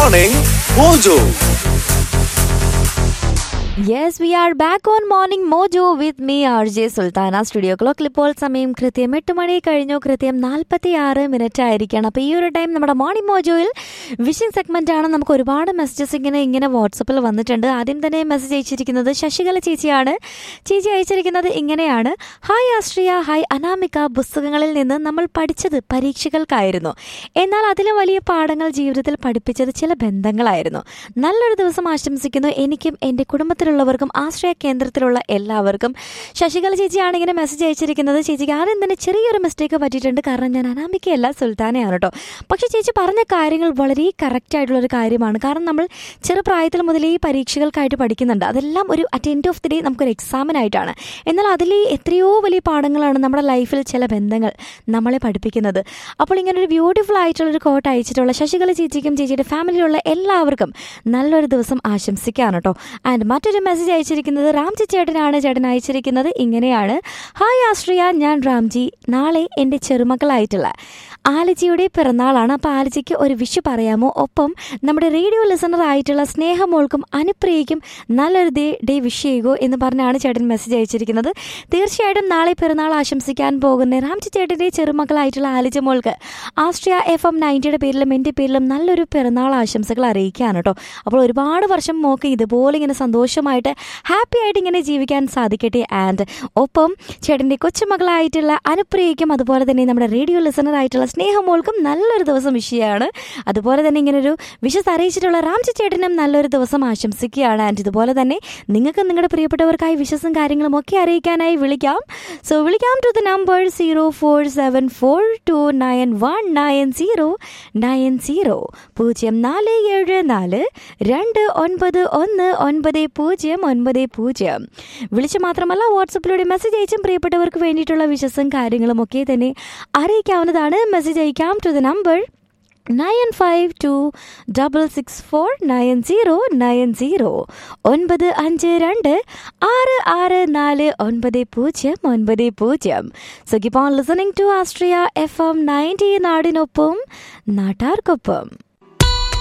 Morning Mojo. Yes we are back on morning Mojo with me R J Sultana studio ക്ലോക്കിൽ ഇപ്പോൾ സമയം കൃത്യം എട്ട് മണി കഴിഞ്ഞു കൃത്യം നാൽപ്പത്തി ആറ് മിനിറ്റ് ആയിരിക്കണം അപ്പോൾ ഈ ഒരു ടൈം നമ്മുടെ മോർണിംഗ് മോജോയിൽ വിഷിംഗ് സെഗ്മെന്റ് ആണ് നമുക്ക് ഒരുപാട് മെസ്സേജസ് ഇങ്ങനെ ഇങ്ങനെ വാട്സപ്പിൽ വന്നിട്ടുണ്ട് ആദ്യം തന്നെ മെസ്സേജ് അയച്ചിരിക്കുന്നത് ശശികല ചേച്ചിയാണ് ചേച്ചി അയച്ചിരിക്കുന്നത് ഇങ്ങനെയാണ് ഹായ് ആശ്രിയ ഹായ് അനാമിക പുസ്തകങ്ങളിൽ നിന്ന് നമ്മൾ പഠിച്ചത് പരീക്ഷകൾക്കായിരുന്നു എന്നാൽ അതിലും വലിയ പാഠങ്ങൾ ജീവിതത്തിൽ പഠിപ്പിച്ചത് ചില ബന്ധങ്ങളായിരുന്നു നല്ലൊരു ദിവസം ആശംസിക്കുന്നു എനിക്കും എൻ്റെ കുടുംബത്തിലുള്ളവർക്കും ആശ്രയ കേന്ദ്രത്തിലുള്ള എല്ലാവർക്കും ശശികല ചേച്ചിയാണ് ഇങ്ങനെ മെസ്സേജ് അയച്ചിരിക്കുന്നത് ചേച്ചിക്ക് ആദ്യം തന്നെ ചെറിയൊരു മിസ്റ്റേക്ക് പറ്റിയിട്ടുണ്ട് കാരണം ഞാൻ അനാമിക്കയല്ല സുൽത്താനയാണ് കേട്ടോ പക്ഷേ ചേച്ചി പറഞ്ഞ കാര്യങ്ങൾ വളരെ കറക്റ്റ് ആയിട്ടുള്ള ഒരു കാര്യമാണ് കാരണം നമ്മൾ ചെറുപ്രായത്തിൽ മുതലേ ഈ പരീക്ഷകൾക്കായിട്ട് പഠിക്കുന്നുണ്ട് അതെല്ലാം ഒരു at end of the day നമുക്കൊരു എക്സാമിനായിട്ടാണ് എന്നാൽ അതിൽ എത്രയോ വലിയ പാഠങ്ങളാണ് നമ്മുടെ ലൈഫിൽ ചില ബന്ധങ്ങൾ നമ്മളെ പഠിപ്പിക്കുന്നത് അപ്പോൾ ഇങ്ങനെ ഒരു ബ്യൂട്ടിഫുൾ ആയിട്ടുള്ളൊരു കോട്ട് അയച്ചിട്ടുള്ള ശശികല ചേച്ചിക്കും ചേച്ചിയുടെ ഫാമിലിയിലുള്ള എല്ലാവർക്കും നല്ലൊരു ദിവസം ആശംസിക്കുകയാണ് കേട്ടോ ആൻഡ് മറ്റൊരു മെസ്സേജ് അയച്ചിരിക്കുന്നത് രാംജി ചേട്ടനാണ് ചേട്ടൻ അയച്ചിരിക്കുന്നത് ഇങ്ങനെയാണ് ഹായ് ആശ്രിയ ഞാൻ രാംജി നാളെ എൻ്റെ ചെറുമക്കളായിട്ടുള്ള ആലജിയുടെ പിറന്നാളാണ് അപ്പോൾ ആലജിക്ക് ഒരു വിഷു പറയാമോ ഒപ്പം നമ്മുടെ റേഡിയോ ലിസണർ ആയിട്ടുള്ള സ്നേഹമോൾക്കും അനുപ്രിയയ്ക്കും നല്ലൊരു ഡേ ഡേ വിഷ് ചെയ്യുകയോ എന്ന് പറഞ്ഞാണ് ചേട്ടൻ മെസ്സേജ് അയച്ചിരിക്കുന്നത് തീർച്ചയായിട്ടും നാളെ പിറന്നാൾ ആശംസിക്കാൻ പോകുന്ന രാംജി ചേട്ടൻ്റെ ചെറുമക്കളായിട്ടുള്ള ആലിജ മോൾക്ക് ആസ്ട്രിയ എഫ് എം നയൻറ്റിയുടെ പേരിലും എൻ്റെ പേരിലും നല്ലൊരു പിറന്നാൾ ആശംസകൾ അറിയിക്കുകയാണ് കേട്ടോ അപ്പോൾ ഒരുപാട് വർഷം മോക്ക് ഇതുപോലെ ഇങ്ങനെ സന്തോഷമായിട്ട് ഹാപ്പി ആയിട്ട് ഇങ്ങനെ ജീവിക്കാൻ സാധിക്കട്ടെ ആൻഡ് ഒപ്പം ചേട്ടൻ്റെ കൊച്ചുമകളായിട്ടുള്ള അനുപ്രിയയ്ക്കും അതുപോലെ തന്നെ നമ്മുടെ റേഡിയോ ലിസണർ ആയിട്ടുള്ള സ്നേഹമോൾക്കും നല്ലൊരു ദിവസം വിഷയമാണ് അതുപോലെ തന്നെ ഇങ്ങനൊരു വിഷസ് അറിയിച്ചിട്ടുള്ള രാംജി ചേട്ടനും നല്ലൊരു ദിവസം ആശംസിക്കുകയാണ് ആൻഡ് ഇതുപോലെ തന്നെ നിങ്ങൾക്ക് നിങ്ങളുടെ പ്രിയപ്പെട്ടവർക്കായി വിഷസും കാര്യങ്ങളും ഒക്കെ അറിയിക്കാനായി വിളിക്കാം സോ വിളിക്കാം to the number zero four seven four two nine one nine zero nine zero പൂജ്യം നാല് ഏഴ് നാല് രണ്ട് ഒൻപത് ഒന്ന് ഒൻപത് പൂജ്യം ഒൻപത് പൂജ്യം വിളിച്ച് മാത്രമല്ല വാട്സപ്പിലൂടെ മെസ്സേജ് അയച്ചും പ്രിയപ്പെട്ടവർക്ക് വേണ്ടിയിട്ടുള്ള വിശസും കാര്യങ്ങളും ഒക്കെ തന്നെ അറിയിക്കാവുന്നതാണ് മെസ്സേജ് അയക്കാം to the number nine five two double six four nine zero nine zero ഒൻപത് അഞ്ച് രണ്ട് ആറ് ആറ് നാല് ഒൻപത് പൂജ്യം ഒൻപത് പൂജ്യം so keep on listening to Astria F M ninety നാടിനൊപ്പം നാട്ടാർക്കൊപ്പം